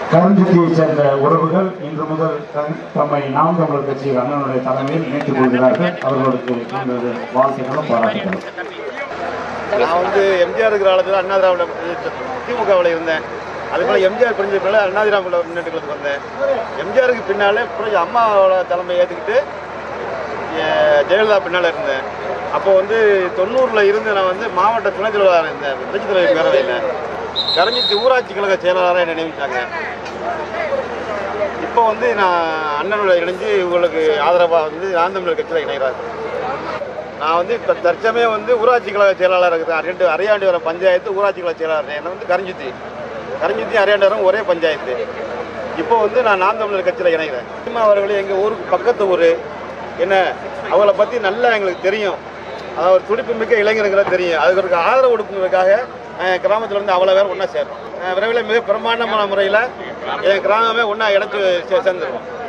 கருஞ்சுத்தியைச் சேர்ந்த உறவுகள் இன்று முதல் தம்- தம்மை நாம் தமிழர் கட்சி அண்ணனுடைய தலைமையில் இணைத்துக் கொள்கிறார்கள் அவர்களுக்கு எங்களது வாழ்த்துக்களும் பாராட்டுகளும் நான் வந்து எம்ஜிஆர் இருக்கிற காலத்தில் அண்ணா திராவிட திமுகவில் இருந்தேன் அதே போல் எம்ஜிஆர் பிரிஞ்ச பிள்ளை அண்ணா திராவிட முன்னேற்ற கழகத்துக்கு வந்தேன் எம்ஜிஆருக்கு பின்னாலே பிறகு அம்மாவோட தலைமை ஏற்றுக்கிட்டு ஜெயலலிதா பின்னால் இருந்தேன் அப்போ வந்து தொண்ணூறில் இருந்து நான் வந்து மாவட்ட துணைத் தலைவராக இருந்தேன் புரட்சித் தலைவர் பேரவையில் கரஞ்சித்து ஊராட்சி கழக செயலாளராக என்னை நியமித்தாங்க இப்போ வந்து நான் அண்ணனோட இணைஞ்சு உங்களுக்கு ஆதரவாக வந்து நான் தமிழர் கட்சியில் இணைகிறார் நான் வந்து இப்போ தற்சமயம் வந்து ஊராட்சி கழக செயலாளர் இருக்குது ரெண்டு அரையாண்டிவரம் பஞ்சாயத்து ஊராட்சி கழக செயலாளர் என்ன வந்து கரிஞ்சுத்தி கரிஞ்சுத்தி அரையாண்டிவரம் ஒரே பஞ்சாயத்து இப்போ வந்து நான் நாம் தமிழர் கட்சியில் இணைகிறேன் சீமா அவர்கள் எங்கள் ஊருக்கு பக்கத்து ஊர் என்ன அவங்கள பற்றி நல்லா எங்களுக்கு தெரியும் அதாவது ஒரு துடிப்பு மிக்க இளைஞருங்கிற தெரியும் அதுக்கு ஒரு ஆதரவு கொடுக்குறதுக்காக என் கிராமத்தில் இருந்து அவ்வளோ பேர் ஒன்றா சேர்றோம் அஹ் விரைவில் மிக பிரமாண்டமான முறையில் என் கிராமமே ஒன்றா இணைச்சு சே- சேர்ந்துருவோம்